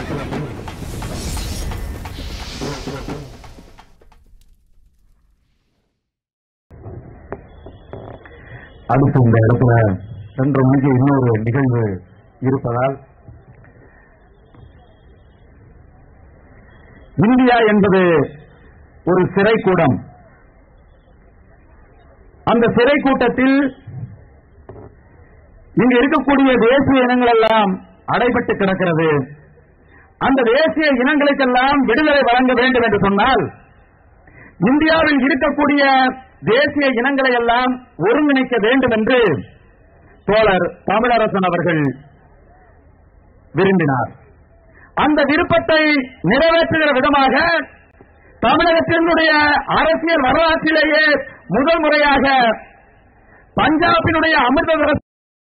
அடுத்து இந்த இடத்துல ரெண்டு மணிக்கு இன்னொரு நிகழ்வு இருப்பதால் இந்தியா என்பது ஒரு சிறைக்கூடம் அந்த சிறை கூட்டத்தில் இங்கு இருக்கக்கூடிய தேசிய இனங்கள் எல்லாம் அடைபட்டு கிடக்கிறது அந்த தேசிய இனங்களுக்கெல்லாம் விடுதலை வழங்க வேண்டும் என்று சொன்னால் இந்தியாவில் இருக்கக்கூடிய தேசிய இனங்களை எல்லாம் ஒருங்கிணைக்க வேண்டும் என்று தோழர் தமிழரசன் அவர்கள் விரும்பினார் அந்த விருப்பத்தை நிறைவேற்றுகிற விதமாக தமிழகத்தினுடைய அரசியல் வரலாற்றிலேயே முதல் முறையாக பஞ்சாபினுடைய அமிர்தசரஸ்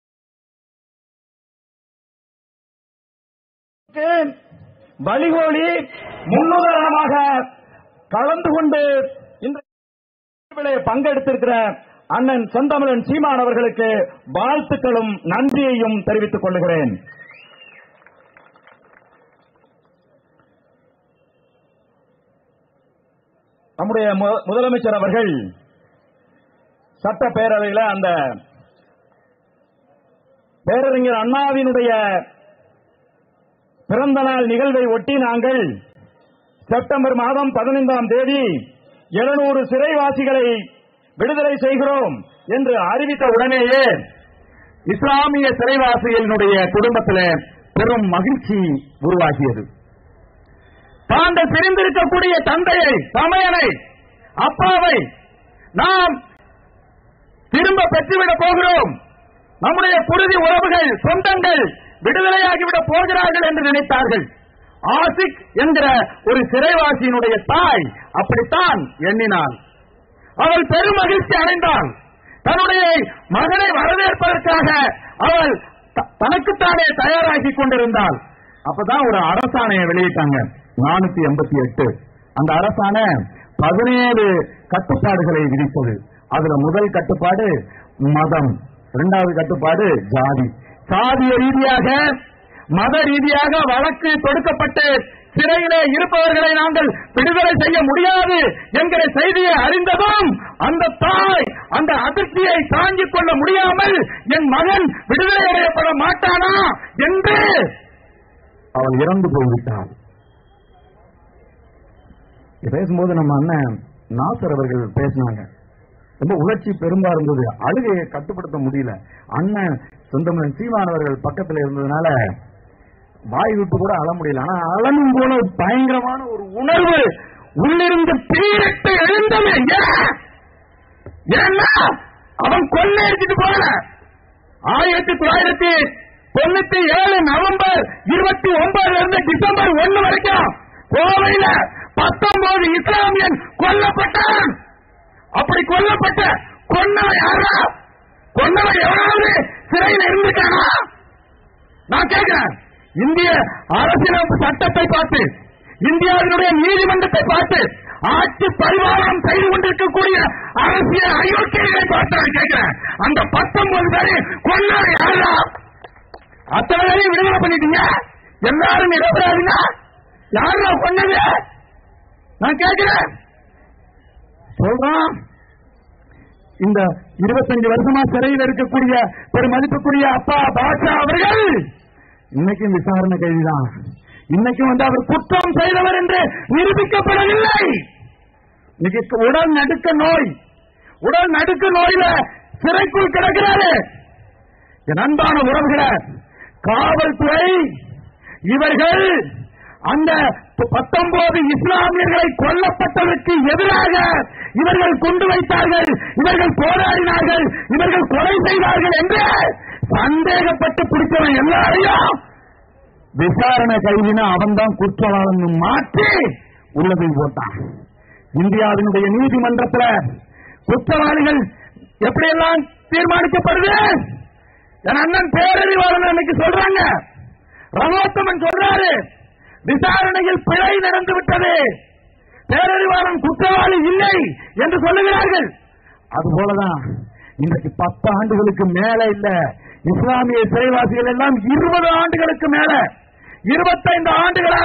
வழிகோலி முன்னுதாரணமாக கலந்து கொண்டு இந்த விழாவிலே பங்கெடுத்திருக்கிற அண்ணன் செந்தமிழன் சீமான் அவர்களுக்கு வாழ்த்துக்களும் நன்றியையும் தெரிவித்துக் கொள்கிறேன் நம்முடைய மு- முதலமைச்சர் அவர்கள் சட்டப்பேரவையில் அந்த பேரறிஞர் அண்ணாவினுடைய பிறந்த நாள் நிகழ்வை ஒட்டி நாங்கள் செப்டம்பர் மாதம் பதினைந்தாம் தேதி எழுநூறு சிறைவாசிகளை விடுதலை செய்கிறோம் என்று அறிவித்த உடனேயே இஸ்லாமிய சிறைவாசிகளினுடைய குடும்பத்தில் பெரும் மகிழ்ச்சி உருவாகியது தாங்கள் பிரிந்திருக்கக்கூடிய தந்தையை தமையனை அப்பாவை நாம் திரும்ப பெற்றுவிடப் போகிறோம் நம்முடைய குருதி உறவுகள் சொந்தங்கள் விடுதலையாகிவிடப் போகிறார்கள் என்று நினைத்தார்கள் ஆசிக் என்கிற ஒரு சிறைவாசியினுடைய தாய் அப்படித்தான் எண்ணினாள் அவள் பெரும் மகிழ்ச்சி அடைந்தாள் தன்னுடைய மகனை வரவேற்பதற்காக அவள் த- தனக்குத்தானே தயாராகி கொண்டிருந்தாள் அப்பதான் ஒரு அரசாணையை வெளியிட்டாங்க நானூத்தி எண்பத்தி எட்டு அந்த அரசாணை பதினேழு கட்டுப்பாடுகளை விதித்தது அதுல முதல் கட்டுப்பாடு மதம் இரண்டாவது கட்டுப்பாடு ஜாதி சாதிய ரீதியாக மத ரீதியாக வழக்கு தொடுக்கப்பட்டு சிறையிலே இருப்பவர்களை நாங்கள் விடுதலை செய்ய முடியாது என்கிற செய்தியை அறிந்ததும் அந்த தாய் அந்த அதிர்ச்சியை தாங்கிக் கொள்ள முடியாமல் என் மகன் விடுதலை அடையப்பட மாட்டானா என்று அவள் இறந்து போய்விட்டாள் இது பேசும்போது நம்ம அண்ணன் நாசர் அவர்கள் பேசினாங்க ரொம்ப உணர்ச்சி பெரும்பா இருந்தது அழுகையை கட்டுப்படுத்த முடியல அண்ணன் சொந்தமன் சீமானவர்கள் பக்கத்துல இருந்ததுனால வாய் விட்டு கூட அழ முடியல ஆனா அழனும் போல பயங்கரமான ஒரு உணர்வு உள்ளிருந்து பீரிட்டு எழுந்தது ஏன்? ஏன்னா அவன் கொள்ளை அடிச்சிட்டு போல ஆயிரத்தி தொள்ளாயிரத்தி தொண்ணூத்தி ஏழு நவம்பர் இருபத்தி ஒன்பதுல இருந்து டிசம்பர் ஒன்னு வரைக்கும் கோவையில பத்தொன்பது இஸ்லாமியன் கொல்லப்பட்டான் அப்படி கொல்லப்பட்ட கொன்னவன் யாரா கொன்னவன் எவனாவது சிறையில் இருந்துட்டானா நான் கேட்கிறேன் இந்திய அரசியலமைப்பு சட்டத்தை பார்த்து இந்தியாவினுடைய நீதிமன்றத்தை பார்த்து ஆட்சி பரிமாணம் செய்து கொண்டிருக்கக்கூடிய அரசியல் அயோக்கியங்களை பார்த்து நான் கேட்கிறேன் அந்த பத்தொன்பது பேரை கொன்னவன் யாரா அத்தனை பேரையும் விடுதலை பண்ணிட்டீங்க எல்லாரும் நிரபராதிங்க யாரா கொன்னது நான் கேட்கிறேன் சொல்றான் இந்த இருபத்தஞ்சு வருஷமா சிறையில் இருக்கக்கூடிய பெருமதிப்புக்குரிய அப்பா பாஷா அவர்கள் இன்னைக்கும் விசாரணை கைதிதான் இன்னைக்கும் வந்து அவர் குற்றம் செய்தவர் என்று நிரூபிக்கப்படவில்லை இன்னைக்கு உடல் நடுக்க நோய் உடல் நடுக்க நோயில சிறைக்குள் கிடக்கிறாரு என் அன்பான உறவுகளை காவல்துறை இவர்கள் அந்த பத்தொன்பது இஸ்லாமியர்களை கொல்லப்பட்டதற்கு எதிராக இவர்கள் கொண்டு வைத்தார்கள் இவர்கள் போராடினார்கள் இவர்கள் கொலை செய்தார்கள் என்று சந்தேகப்பட்டு பிடிச்சவன் எல்லாரையும் விசாரணை கைதினா அவன் தான் குற்றவாளன் மாற்றி உள்ளதில் போட்டான் இந்தியாவினுடைய நீதிமன்றத்தில் குற்றவாளிகள் எப்படியெல்லாம் தீர்மானிக்கப்படுது என் அண்ணன் பேரறிவாளன் அன்னைக்கு சொல்றாங்க ரமோத்தமன் சொல்றாரு விசாரணையில் பிழை நடந்து விட்டது பேரறிவாளன் குற்றவாளி இல்லை என்று சொல்லுகிறார்கள் அதுபோலதான் இன்றைக்கு பத்து ஆண்டுகளுக்கு மேல இல்ல இஸ்லாமிய சிறைவாசிகள் எல்லாம் இருபது ஆண்டுகளுக்கு மேல இருபத்தைந்து ஆண்டுகளா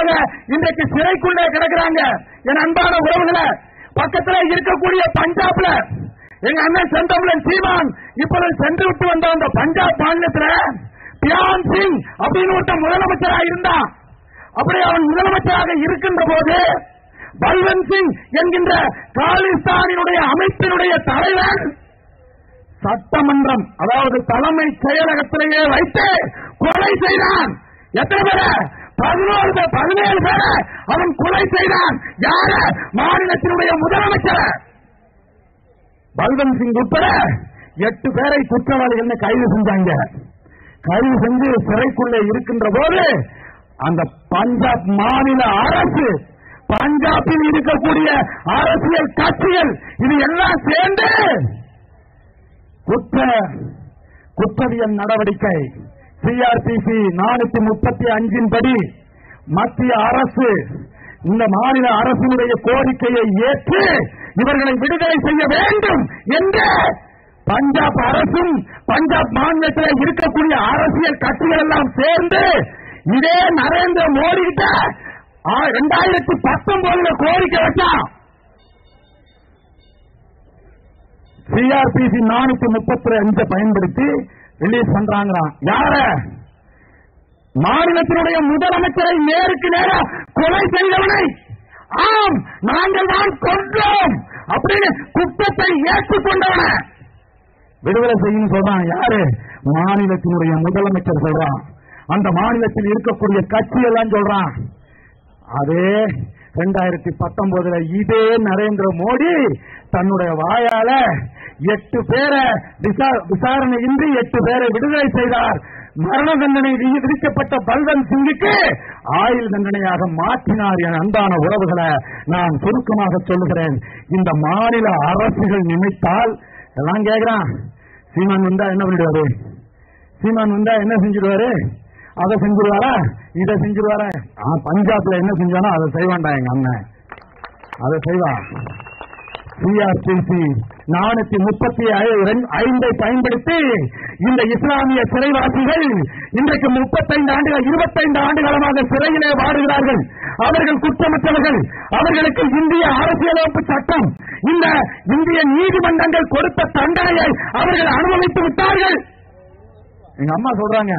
இன்றைக்கு சிறைக்குள்ளே கிடக்குறாங்க என் அன்பான உறவுகளை பக்கத்துல இருக்கக்கூடிய பஞ்சாப்ல எங்க அண்ணன் செந்தமிழன் சீமான் இப்பொழுது சென்று விட்டு வந்த அந்த பஞ்சாப் மாநிலத்துல பியான் சிங் அப்படின்னு ஒருத்தன் முதலமைச்சராக இருந்தான் அப்படி அவன் முதலமைச்சராக இருக்கின்ற போது பல்வந்த் சிங் என்கின்ற காலிஸ்தானினுடைய அமைப்பினுடைய தலைவர் சட்டமன்றம் அதாவது தலைமை செயலகத்திலேயே வைத்து கொலை செய்தான் எத்தனை பேர பதினோரு பேர் பதினேழு பேர அவன் கொலை செய்தான் யார மாநிலத்தினுடைய முதலமைச்சர் பல்வந்த் சிங் உட்பட எட்டு பேரை குற்றவாளிகள் கைது செஞ்சாங்க கைது செஞ்சு சிறைக்குள்ளே இருக்கின்ற போது அந்த பஞ்சாப் மாநில அரசு பஞ்சாபில் இருக்கக்கூடிய அரசியல் கட்சிகள் இது எல்லாம் சேர்ந்து குற்ற குற்றவியல் நடவடிக்கை சிஆர்பிசி நானூத்தி முப்பத்தி அஞ்சின் படி மத்திய அரசு இந்த மாநில அரசினுடைய கோரிக்கையை ஏற்று இவர்களை விடுதலை செய்ய வேண்டும் என்று பஞ்சாப் அரசும் பஞ்சாப் மாநிலத்தில் இருக்கக்கூடிய அரசியல் கட்சிகள் எல்லாம் சேர்ந்து இதே நரேந்திர மோடி கிட்ட இரண்டாயிரத்தி பத்தொன்பதுல கோரிக்கை வச்சான் சிஆர்பிசி நானூத்தி முப்பத்தி அஞ்சு பயன்படுத்தி ரிலீஸ் பண்றாங்களாம் யார மாநிலத்தினுடைய முதலமைச்சரை நேருக்கு நேர கொலை செய்தவனை ஆம் நாங்கள் தான் கொன்றோம் அப்படின்னு குற்றத்தை ஏற்றுக்கொண்டவன விடுதலை செய்யும் சொல்றான் யாரு மாநிலத்தினுடைய முதலமைச்சர் சொல்றான் அந்த மாநிலத்தில் இருக்கக்கூடிய கட்சி எல்லாம் சொல்றான் அதே ரெண்டாயிரத்தி பத்தொன்பதுல இதே நரேந்திர மோடி தன்னுடைய வாயால எட்டு பேரை விசாரணையின்றி எட்டு பேரை விடுதலை செய்தார் மரண தண்டனை விதிக்கப்பட்ட பல்வந்த் சிங்குக்கு ஆயுள் தண்டனையாக மாற்றினார் என அன்பான உறவுகளை நான் சுருக்கமாக சொல்லுகிறேன் இந்த மாநில அரசுகள் நினைத்தால் எல்லாம் கேட்கிறான் சீமான் வந்தா என்ன பண்ணிடுவாரு சீமான் வந்தா என்ன செஞ்சிடுவாரு அதை செஞ்சிருவாரா இதை செஞ்சிருவாரா பஞ்சாப்ல என்ன செஞ்சானோ அதை செய்வான்டா எங்க அண்ணன் அதை செய்வான் சிஆர்பிசி நானூத்தி முப்பத்தி ஐந்தை பயன்படுத்தி இந்த இஸ்லாமிய சிறைவாசிகள் இன்றைக்கு முப்பத்தைந்து ஆண்டுகள் இருபத்தைந்து ஆண்டு காலமாக சிறையிலே வாடுகிறார்கள் அவர்கள் குற்றமற்றவர்கள் அவர்களுக்கு இந்திய அரசியலமைப்பு சட்டம் இந்த இந்திய நீதிமன்றங்கள் கொடுத்த தண்டனையை அவர்கள் அனுபவித்து விட்டார்கள் எங்க அம்மா சொல்றாங்க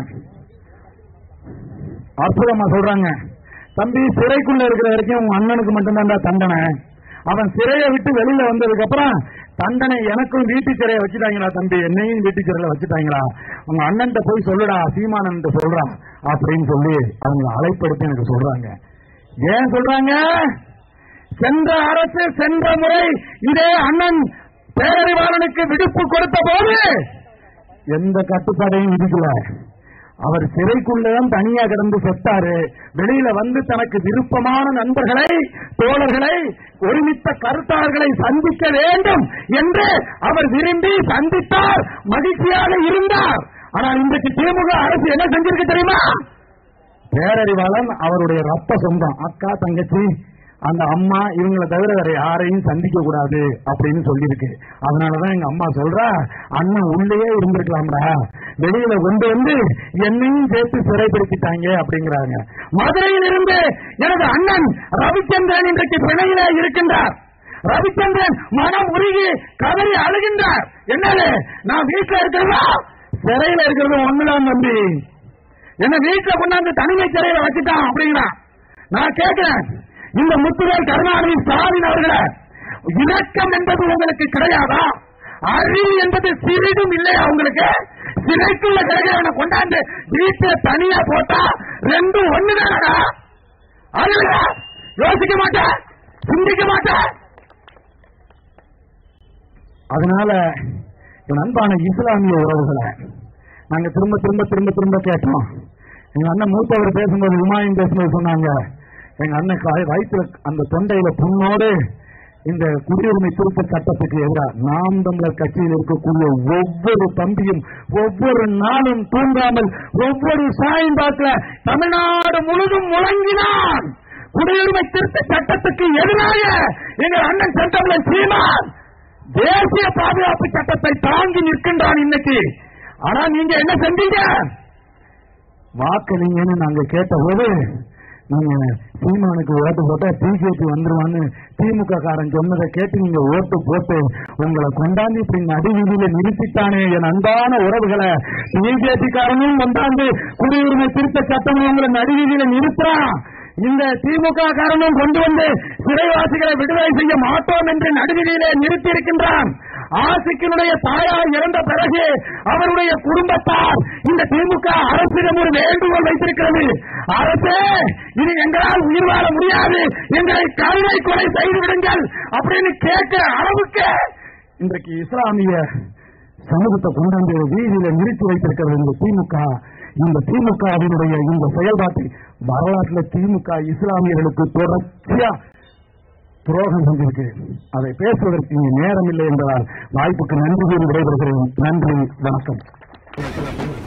அற்புதமா சொல்றாங்க தம்பி சிறைக்குள்ள இருக்கிற வரைக்கும் உங்க அண்ணனுக்கு மட்டும்தான் தண்டனை அவன் சிறையை விட்டு வெளியில வந்ததுக்கு அப்புறம் தண்டனை எனக்கும் வீட்டு சிறையை வச்சுட்டாங்களா தம்பி என்னையும் வீட்டு சிறையில வச்சுட்டாங்களா உங்க அண்ணன் போய் சொல்லுடா சீமானன் சொல்றான் அப்படின்னு சொல்லி அவங்க அழைப்படுத்தி எனக்கு சொல்றாங்க ஏன் சொல்றாங்க சென்ற அரசு சென்ற முறை இதே அண்ணன் பேரறிவாளனுக்கு விடுப்பு கொடுத்த போது எந்த கட்டுப்பாடையும் விதிக்கல அவர் சிறைக்குள்ளதான் தனியா கிடந்து செத்தாரு வெளியில வந்து தனக்கு விருப்பமான நண்பர்களை தோழர்களை ஒருமித்த கருத்தாளர்களை சந்திக்க வேண்டும் என்று அவர் விரும்பி சந்தித்தார் மகிழ்ச்சியாக இருந்தார் ஆனால் இன்றைக்கு திமுக அரசு என்ன செஞ்சிருக்கு தெரியுமா பேரறிவாளன் அவருடைய ரத்த சொந்தம் அக்கா தங்கச்சி அந்த அம்மா இவங்களை தவிர வேற யாரையும் சந்திக்க கூடாது அப்படின்னு சொல்லியிருக்கு அதனாலதான் எங்க அம்மா சொல்றா அண்ணன் உள்ளேயே இருந்திருக்கலாம்டா வெளியில கொண்டு வந்து என்னையும் சேர்த்து சிறைப்படுத்திட்டாங்க அப்படிங்கிறாங்க மதுரையில் இருந்து எனது அண்ணன் ரவிச்சந்திரன் இன்றைக்கு பிணையில இருக்கின்றார் ரவிச்சந்திரன் மனம் உருகி கதறி அழுகின்றார் என்னது நான் வீட்டுல இருக்கிறதா சிறையில இருக்கிறது ஒண்ணுதான் தம்பி என்ன வீட்டுல கொண்டாந்து தனிமை சிறையில வச்சுட்டான் அப்படிங்கிறான் நான் கேட்கிறேன் இந்த முத்துவேல் கருணாநிதி ஸ்டாலின் அவர்களை இணக்கம் என்பது உங்களுக்கு கிடையாதா அறிவு என்பது சிறிதும் இல்லையா உங்களுக்கு சிறைக்குள்ள கிரகவனை கொண்டாந்து வீட்டுல தனியா போட்டா ரெண்டும் ஒண்ணுதானடா அதுல யோசிக்க மாட்டேன் சிந்திக்க மாட்டேன் அதனால என் அன்பான இஸ்லாமிய உறவுகளை நாங்க திரும்ப திரும்ப திரும்ப திரும்ப கேட்டோம் எங்க அண்ணன் மூத்தவர் பேசும்போது விமானம் பேசும்போது சொன்னாங்க எங்க அண்ணன் வயிற்றுல அந்த தொண்டையில புண்ணோடு இந்த குடியுரிமை திருத்த சட்டத்துக்கு எதிராக நாம் தமிழர் கட்சியில் இருக்கக்கூடிய ஒவ்வொரு தம்பியும் ஒவ்வொரு நாளும் தூங்காமல் ஒவ்வொரு சாயம்பாக்கில தமிழ்நாடு முழுதும் முழங்கினான் குடியுரிமை திருத்த சட்டத்துக்கு எதிராக எங்கள் அண்ணன் செந்தமிழன் சீமான் தேசிய பாதுகாப்பு சட்டத்தை தாங்கி நிற்கின்றான் இன்னைக்கு ஆனா நீங்க என்ன செஞ்சீங்க வாக்களிங்கன்னு நாங்க கேட்ட போது நீங்க சீமானுக்கு ஓட்டு போட்டா பிஜேபி வந்துருவான்னு திமுக காரன் சொன்னதை கேட்டு நீங்க ஓட்டு போட்டு உங்களை கொண்டாந்து இப்படி நடுவீதியில நிறுத்திட்டானே என் அன்பான உறவுகளை பிஜேபி காரனும் கொண்டாந்து குடியுரிமை திருத்த சட்டம் உங்களை நடுவீதியில நிறுத்துறான் இந்த திமுக காரனும் கொண்டு வந்து சிறைவாசிகளை விடுதலை செய்ய மாட்டோம் என்று நடுவிலே நிறுத்தி இருக்கின்றான் ஆசிக்கினுடைய தாயார் இறந்த பிறகு அவருடைய குடும்பத்தார் இந்த திமுக அரசிடம் ஒரு வேண்டுகோள் வைத்திருக்கிறது அரசே இனி எங்களால் உயிர் வாழ முடியாது எங்களை கருணை கொலை செய்து விடுங்கள் அப்படின்னு கேட்கிற அளவுக்கு இன்றைக்கு இஸ்லாமிய சமூகத்தை கொண்டாந்து வீதியில நிறுத்தி வைத்திருக்கிறது இந்த திமுக இந்த திமுகவினுடைய இந்த செயல்பாட்டை வரலாற்றில் திமுக இஸ்லாமியர்களுக்கு தொடர்ச்சியா துரோகம் செஞ்சிருக்கு அதை பேசுவதற்கு இங்கு நேரம் இல்லை என்பதால் வாய்ப்புக்கு நன்றி கூறி விடைபெறுகிறேன் நன்றி வணக்கம்